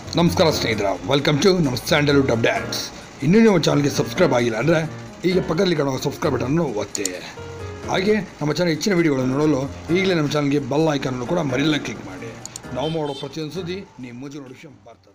ನಮಸ್ಕಾರ ಸ್ನೇಹಿತರ welcome to ನಮ್ಮ ಸ್ಯಾಂಡಲ್ವುಡ್ ಅಪ್ಡೇಟ್ಸ್ ಇನ್ನೂ ನೀವು ಚಾನಲ್ಗೆ ಸಬ್ಸ್ಕ್ರೈಬ್ ಆಗಿಲ್ಲ ಅಂದರೆ ಈಗ ಪಕ್ಕದಲ್ಲಿ ಕಾಣುವ ಸಬ್ಸ್ಕ್ರೈಬ್ ಬಟನ್ನು ಒತ್ತಿ ಹಾಗೆ ನಮ್ಮ ಚಾನಲ್ ಹೆಚ್ಚಿನ ವಿಡಿಯೋಗಳನ್ನು ನೋಡಲು ಈಗಲೇ ನಮ್ಮ ಚಾನಲ್ಗೆ ಬೆಲ್ ಐಕಾನನ್ನು ಕೂಡ ಮರಿಲ್ಲ ಕ್ಲಿಕ್ ಮಾಡಿ ನಾವು ಮಾಡೋ ಪ್ರತಿಯೊಂದು ಸುದ್ದಿ ನಿಮ್ಮ ಮುಂಚೆ ನೋಟಿಫಿಕೇಶನ್ ಬರ್ತದೆ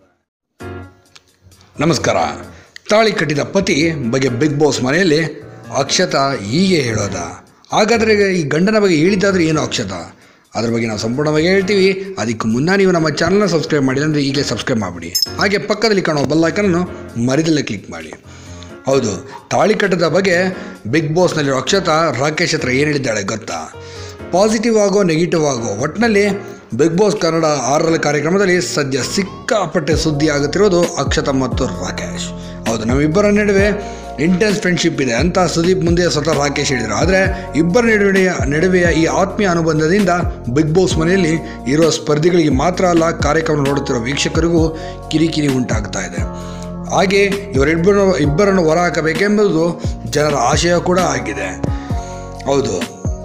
ನಮಸ್ಕಾರ ತಾಳಿ ಕಟ್ಟಿದ ಪತಿ ಬಗ್ಗೆ ಬಿಗ್ ಬಾಸ್ ಮನೆಯಲ್ಲಿ ಅಕ್ಷತಾ ಹೀಗೆ ಹೇಳೋದ ಹಾಗಾದರೆ ಈ ಗಂಡನ ಬಗ್ಗೆ ಹೇಳಿದ್ದಾದ್ರೆ ಏನು ಅಕ್ಷತಾ ಅದ್ರ ಬಗ್ಗೆ ನಾವು ಸಂಪೂರ್ಣವಾಗಿ ಹೇಳ್ತೀವಿ ಅದಕ್ಕೆ ಮುನ್ನ ನೀವು ನಮ್ಮ ಚಾನಲ್ನ ಸಬ್ಸ್ಕ್ರೈಬ್ ಮಾಡಿಲ್ಲ ಅಂದರೆ ಈಗಲೇ ಸಬ್ಸ್ಕ್ರೈಬ್ ಮಾಡಿಬಿಡಿ ಹಾಗೆ ಪಕ್ಕದಲ್ಲಿ ಕಾಣೋ ಬೆಲ್ ಐಕನನ್ನು ಮರಿದಲ್ಲೇ ಕ್ಲಿಕ್ ಮಾಡಿ ಹೌದು ತಾಳಿ ಕಟ್ಟದ ಬಗ್ಗೆ ಬಿಗ್ ಬಾಸ್ನಲ್ಲಿರೋ ಅಕ್ಷತಾ ರಾಕೇಶ್ ಹತ್ರ ಏನು ಹೇಳಿದ್ದಾಳೆ ಗೊತ್ತಾ ಪಾಸಿಟಿವ್ ಆಗೋ ನೆಗೆಟಿವ್ ಆಗೋ ಒಟ್ಟಿನಲ್ಲಿ ಬಿಗ್ ಬಾಸ್ ಕನ್ನಡ ಆರರ ಕಾರ್ಯಕ್ರಮದಲ್ಲಿ ಸದ್ಯ ಸಿಕ್ಕಾಪಟ್ಟೆ ಸುದ್ದಿ ಆಗುತ್ತಿರೋದು ಅಕ್ಷತಾ ಮತ್ತು ರಾಕೇಶ್ ಹೌದು ನಮ್ಮಿಬ್ಬರ ನಡುವೆ ಇಂಟೆನ್ಸ್ ಫ್ರೆಂಡ್ಶಿಪ್ ಇದೆ ಅಂತ ಸುದೀಪ್ ಮುಂದೆ ಸ್ವತಃ ರಾಕೇಶ್ ಹೇಳಿದರು ಆದರೆ ಇಬ್ಬರ ನಡುವೆಯ ನಡುವೆಯ ಈ ಆತ್ಮೀಯ ಅನುಬಂಧದಿಂದ ಬಿಗ್ ಬಾಸ್ ಮನೆಯಲ್ಲಿ ಇರೋ ಸ್ಪರ್ಧಿಗಳಿಗೆ ಮಾತ್ರ ಅಲ್ಲ ಕಾರ್ಯಕ್ರಮ ನೋಡುತ್ತಿರೋ ವೀಕ್ಷಕರಿಗೂ ಕಿರಿಕಿರಿ ಉಂಟಾಗ್ತಾ ಇದೆ ಹಾಗೆ ಇವರಿಬ್ಬರು ಇಬ್ಬರನ್ನು ಹೊರಹಾಕಬೇಕೆಂಬುದು ಜನರ ಆಶಯ ಕೂಡ ಆಗಿದೆ ಹೌದು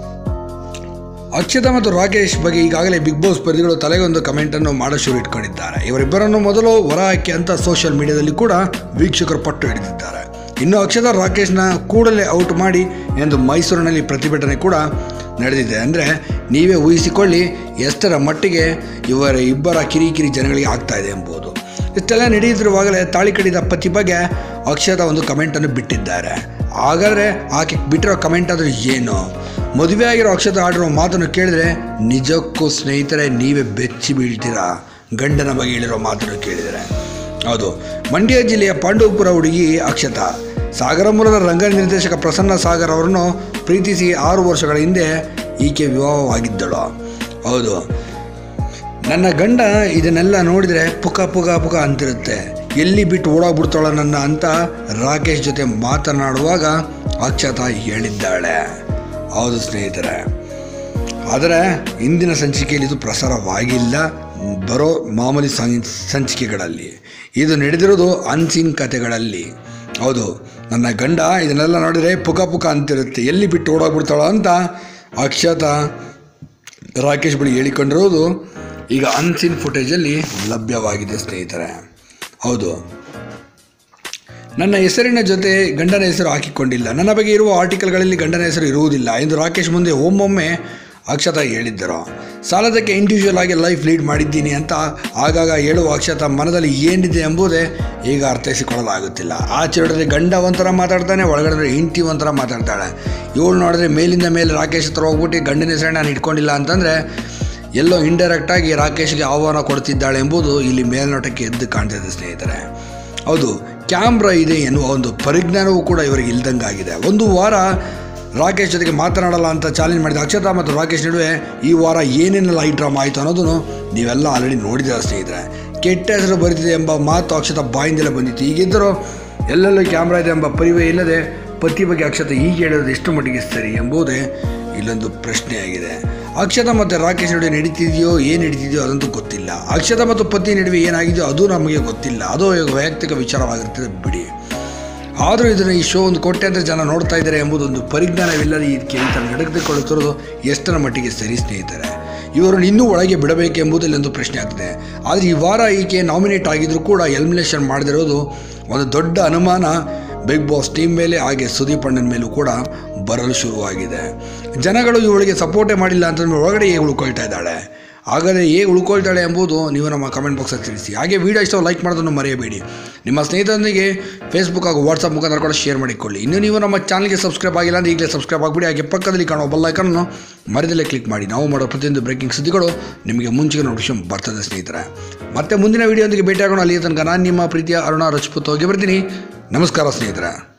ಅಕ್ಷತಾ ಮತ್ತು ರಾಕೇಶ್ ಬಗ್ಗೆ ಈಗಾಗಲೇ ಬಿಗ್ ಬಾಸ್ ಸ್ಪರ್ಧಿಗಳು ತಲೆಗೊಂದು ಕಮೆಂಟನ್ನು ಮಾಡೋ ಶುರು ಇಟ್ಕೊಂಡಿದ್ದಾರೆ ಇವರಿಬ್ಬರನ್ನು ಮೊದಲು ಹೊರಹಾಕಿ ಅಂತ ಸೋಷಿಯಲ್ ಮೀಡಿಯಾದಲ್ಲಿ ಕೂಡ ವೀಕ್ಷಕರು ಪಟ್ಟು ಹಿಡಿದಿದ್ದಾರೆ ಇನ್ನು ಅಕ್ಷತಾ ರಾಕೇಶ್ನ ಕೂಡಲೇ ಔಟ್ ಮಾಡಿ ಎಂದು ಮೈಸೂರಿನಲ್ಲಿ ಪ್ರತಿಭಟನೆ ಕೂಡ ನಡೆದಿದೆ ಅಂದರೆ ನೀವೇ ಊಹಿಸಿಕೊಳ್ಳಿ ಎಷ್ಟರ ಮಟ್ಟಿಗೆ ಇವರ ಇಬ್ಬರ ಕಿರಿಕಿರಿ ಜನಗಳಿಗೆ ಆಗ್ತಾ ಇದೆ ಎಂಬುದು ಇಷ್ಟೆಲ್ಲ ನಡೆಯುತ್ತಿರುವಾಗಲೇ ತಾಳಿ ಕಡಿದ ಪತಿ ಬಗ್ಗೆ ಅಕ್ಷತಾ ಒಂದು ಕಮೆಂಟನ್ನು ಬಿಟ್ಟಿದ್ದಾರೆ ಹಾಗಾದರೆ ಆಕೆ ಬಿಟ್ಟಿರೋ ಕಮೆಂಟ್ ಆದರೆ ಏನು ಮದುವೆ ಆಗಿರೋ ಅಕ್ಷತಾ ಆಡಿರೋ ಮಾತನ್ನು ಕೇಳಿದ್ರೆ ನಿಜಕ್ಕೂ ಸ್ನೇಹಿತರೆ ನೀವೇ ಬೆಚ್ಚಿ ಬೀಳ್ತೀರಾ ಗಂಡನ ಬಗ್ಗೆ ಹೇಳಿರೋ ಮಾತನ್ನು ಕೇಳಿದರೆ ಹೌದು ಮಂಡ್ಯ ಜಿಲ್ಲೆಯ ಪಾಂಡವಪುರ ಹುಡುಗಿ ಅಕ್ಷತಾ ಸಾಗರ ಮೂಲದ ರಂಗ ನಿರ್ದೇಶಕ ಪ್ರಸನ್ನ ಸಾಗರ್ ಅವರನ್ನು ಪ್ರೀತಿಸಿ ಆರು ವರ್ಷಗಳ ಹಿಂದೆ ಈಕೆ ವಿವಾಹವಾಗಿದ್ದಳು ಹೌದು ನನ್ನ ಗಂಡ ಇದನ್ನೆಲ್ಲ ನೋಡಿದರೆ ಪುಕ ಪುಕ ಪುಕ ಅಂತಿರುತ್ತೆ ಎಲ್ಲಿ ಬಿಟ್ಟು ಓಡೋಗ್ಬಿಡ್ತಾಳ ನನ್ನ ಅಂತ ರಾಕೇಶ್ ಜೊತೆ ಮಾತನಾಡುವಾಗ ಅಕ್ಷತಾ ಹೇಳಿದ್ದಾಳೆ ಹೌದು ಸ್ನೇಹಿತರೆ ಆದರೆ ಇಂದಿನ ಸಂಚಿಕೆಯಲ್ಲಿ ಇದು ಪ್ರಸಾರವಾಗಿಲ್ಲ ಬರೋ ಮಾಮೂಲಿ ಸಂ- ಸಂಚಿಕೆಗಳಲ್ಲಿ ಇದು ನಡೆದಿರೋದು ಅನ್ಸಿನ್ ಕಥೆಗಳಲ್ಲಿ ಹೌದು ನನ್ನ ಗಂಡ ಇದನ್ನೆಲ್ಲ ನೋಡಿದರೆ ಪುಕ ಪುಕ ಅಂತಿರುತ್ತೆ ಎಲ್ಲಿ ಬಿಟ್ಟು ಓಡೋಗ್ಬಿಡ್ತಾಳ ಅಂತ ಅಕ್ಷತಾ ರಾಕೇಶ್ ಬಳಿ ಹೇಳಿಕೊಂಡಿರೋದು ಈಗ ಅನ್ಸಿನ್ ಫುಟೇಜಲ್ಲಿ ಲಭ್ಯವಾಗಿದೆ ಸ್ನೇಹಿತರೆ ಹೌದು ನನ್ನ ಹೆಸರಿನ ಜೊತೆ ಗಂಡನ ಹೆಸರು ಹಾಕಿಕೊಂಡಿಲ್ಲ ನನ್ನ ಬಗ್ಗೆ ಇರುವ ಆರ್ಟಿಕಲ್ಗಳಲ್ಲಿ ಗಂಡನ ಹೆಸರು ಇರುವುದಿಲ್ಲ ಎಂದು ರಾಕೇಶ್ ಮುಂದೆ ಒಮ್ಮೊಮ್ಮೆ ಅಕ್ಷತಾ ಹೇಳಿದ್ದರು ಸಾಲದಕ್ಕೆ ಇಂಡಿವಿಜುವಲ್ ಆಗಿ ಲೈಫ್ ಲೀಡ್ ಮಾಡಿದ್ದೀನಿ ಅಂತ ಆಗಾಗ ಹೇಳುವ ಅಕ್ಷತಾ ಮನದಲ್ಲಿ ಏನಿದೆ ಎಂಬುದೇ ಈಗ ಅರ್ಥೈಸಿಕೊಳ್ಳಲಾಗುತ್ತಿಲ್ಲ ಆಚೆ ನೋಡಿದ್ರೆ ಗಂಡ ಒಂಥರ ಮಾತಾಡ್ತಾನೆ ಒಳಗಡೆ ಹೆಂಡತಿ ಒಂಥರ ಮಾತಾಡ್ತಾಳೆ ಇವಳು ನೋಡಿದ್ರೆ ಮೇಲಿಂದ ಮೇಲೆ ರಾಕೇಶ್ ಹತ್ರ ಹೋಗ್ಬಿಟ್ಟು ಗಂಡನ ಹೆಸರನ್ನ ನಾನು ಇಟ್ಕೊಂಡಿಲ್ಲ ಅಂತಂದರೆ ಎಲ್ಲೋ ಇಂಡೈರೆಕ್ಟಾಗಿ ರಾಕೇಶ್ಗೆ ಆಹ್ವಾನ ಕೊಡ್ತಿದ್ದಾಳೆ ಎಂಬುದು ಇಲ್ಲಿ ಮೇಲ್ನೋಟಕ್ಕೆ ಎದ್ದು ಕಾಣ್ತಿದೆ ಸ್ನೇಹಿತರೆ ಹೌದು ಕ್ಯಾಮ್ರಾ ಇದೆ ಎನ್ನುವ ಒಂದು ಪರಿಜ್ಞಾನವೂ ಕೂಡ ಇವರಿಗೆ ಇಲ್ದಂಗಾಗಿದೆ ಒಂದು ವಾರ ರಾಕೇಶ್ ಜೊತೆಗೆ ಮಾತನಾಡಲ್ಲ ಅಂತ ಚಾಲೆಂಜ್ ಮಾಡಿದ ಅಕ್ಷತಾ ಮತ್ತು ರಾಕೇಶ್ ನಡುವೆ ಈ ವಾರ ಏನೇನೆಲ್ಲ ಈ ಡ್ರಾಮಾ ಆಯಿತು ಅನ್ನೋದನ್ನು ನೀವೆಲ್ಲ ಆಲ್ರೆಡಿ ನೋಡಿದ್ದೀರ ಸ್ನೇಹಿತರೆ ಕೆಟ್ಟ ಹೆಸರು ಬರೀತಿದೆ ಎಂಬ ಮಾತು ಅಕ್ಷತಾ ಬಾಯಿಂದಲೇ ಬಂದಿತ್ತು ಈಗಿದ್ದರೂ ಎಲ್ಲೆಲ್ಲೂ ಕ್ಯಾಮ್ರಾ ಇದೆ ಎಂಬ ಪರಿವೇ ಇಲ್ಲದೆ ಪತಿ ಬಗ್ಗೆ ಅಕ್ಷತಾ ಹೀಗೆ ಹೇಳೋದು ಎಷ್ಟು ಮಟ್ಟಿಗೆ ಸರಿ ಎಂಬುದೇ ಇಲ್ಲೊಂದು ಪ್ರಶ್ನೆಯಾಗಿದೆ ಅಕ್ಷತಾ ಮತ್ತು ರಾಕೇಶ್ ನಡುವೆ ನಡೀತಿದೆಯೋ ಏನು ನಡೀತಿದೆಯೋ ಅದಂತೂ ಗೊತ್ತಿಲ್ಲ ಅಕ್ಷತಾ ಮತ್ತು ಪತಿ ನಡುವೆ ಏನಾಗಿದೆಯೋ ಅದು ನಮಗೆ ಗೊತ್ತಿಲ್ಲ ಅದು ವೈಯಕ್ತಿಕ ವಿಚಾರವಾಗಿರ್ತದೆ ಬಿಡಿ ಆದರೂ ಇದನ್ನು ಈ ಶೋ ಒಂದು ಕೋಟ್ಯಾಂತರ ಜನ ನೋಡ್ತಾ ಇದ್ದಾರೆ ಎಂಬುದೊಂದು ಪರಿಜ್ಞಾನವಿಲ್ಲದೆ ಇದಕ್ಕೆ ಈ ಥರ ನಡೆದುಕೊಳ್ಳುತ್ತಿರೋದು ಎಷ್ಟರ ಮಟ್ಟಿಗೆ ಸರಿ ಸ್ನೇಹಿತರೆ ಇವರನ್ನು ಇನ್ನೂ ಒಳಗೆ ಬಿಡಬೇಕೆಂಬುದಲ್ಲಿ ಒಂದು ಪ್ರಶ್ನೆ ಆಗ್ತದೆ ಆದರೆ ಈ ವಾರ ಈಕೆ ನಾಮಿನೇಟ್ ಆಗಿದ್ದರೂ ಕೂಡ ಎಲಿಮಿನೇಷನ್ ಮಾಡದಿರೋದು ಒಂದು ದೊಡ್ಡ ಅನುಮಾನ ಬಿಗ್ ಬಾಸ್ ಟೀಮ್ ಮೇಲೆ ಹಾಗೆ ಸುದೀಪ್ ಅಣ್ಣನ ಮೇಲೂ ಕೂಡ ಬರಲು ಶುರುವಾಗಿದೆ ಜನಗಳು ಇವಳಿಗೆ ಸಪೋರ್ಟೇ ಮಾಡಿಲ್ಲ ಅಂತಂದ್ರೆ ಒಳಗಡೆ ಹೇಗೆ ಉಳ್ಕೊಳ್ತಾ ಇದ್ದಾಳೆ ಹಾಗಾದರೆ ಹೇಗೆ ಉಳ್ಕೊಳ್ತಾಳೆ ಎಂಬುದು ನೀವು ನಮ್ಮ ಕಮೆಂಟ್ ಬಾಕ್ಸಲ್ಲಿ ತಿಳಿಸಿ ಹಾಗೆ ವಿಡಿಯೋ ಇಷ್ಟ ಲೈಕ್ ಮಾಡೋದನ್ನು ಮರೆಯಬೇಡಿ ನಿಮ್ಮ ಸ್ನೇಹಿತರೊಂದಿಗೆ ಫೇಸ್ಬುಕ್ ಹಾಗೂ ವಾಟ್ಸಪ್ ಮುಖಾಂತರ ಕೂಡ ಶೇರ್ ಮಾಡಿಕೊಳ್ಳಿ ಇನ್ನು ನೀವು ನಮ್ಮ ಚಾನಲ್ಗೆ ಸಬ್ಸ್ಕ್ರೈಬ್ ಆಗಿಲ್ಲ ಅಂದರೆ ಈಗಲೇ ಸಬ್ಸ್ಕ್ರೈಬ್ ಆಗಿಬಿಡಿ ಹಾಗೆ ಪಕ್ಕದಲ್ಲಿ ಕಾಣುವ ಬೆಲ್ ಐಕನ್ನು ಮರೆಯದಲ್ಲೇ ಕ್ಲಿಕ್ ಮಾಡಿ ನಾವು ಮಾಡೋ ಪ್ರತಿಯೊಂದು ಬ್ರೇಕಿಂಗ್ ಸುದ್ದಿಗಳು ನಿಮಗೆ ಮುಂಚೆಗೆ ನೋಟಿಫಿಕೇಶನ್ ಬರ್ತದೆ ಸ್ನೇಹಿತರೆ ಮತ್ತೆ ಮುಂದಿನ ವಿಡಿಯೋದೊಂದಿಗೆ ಭೇಟಿಯಾಗೋಣ ಅಲ್ಲಿಯ ತನಕ ನಾನು ನಿಮ್ಮ ಪ್ರೀತಿಯ ಅರುಣ ರಜಪೂತ್ ಹೋಗಿ ಬರ್ತೀನಿ ನಮಸ್ಕಾರ ಸ್ನೇಹಿತರೆ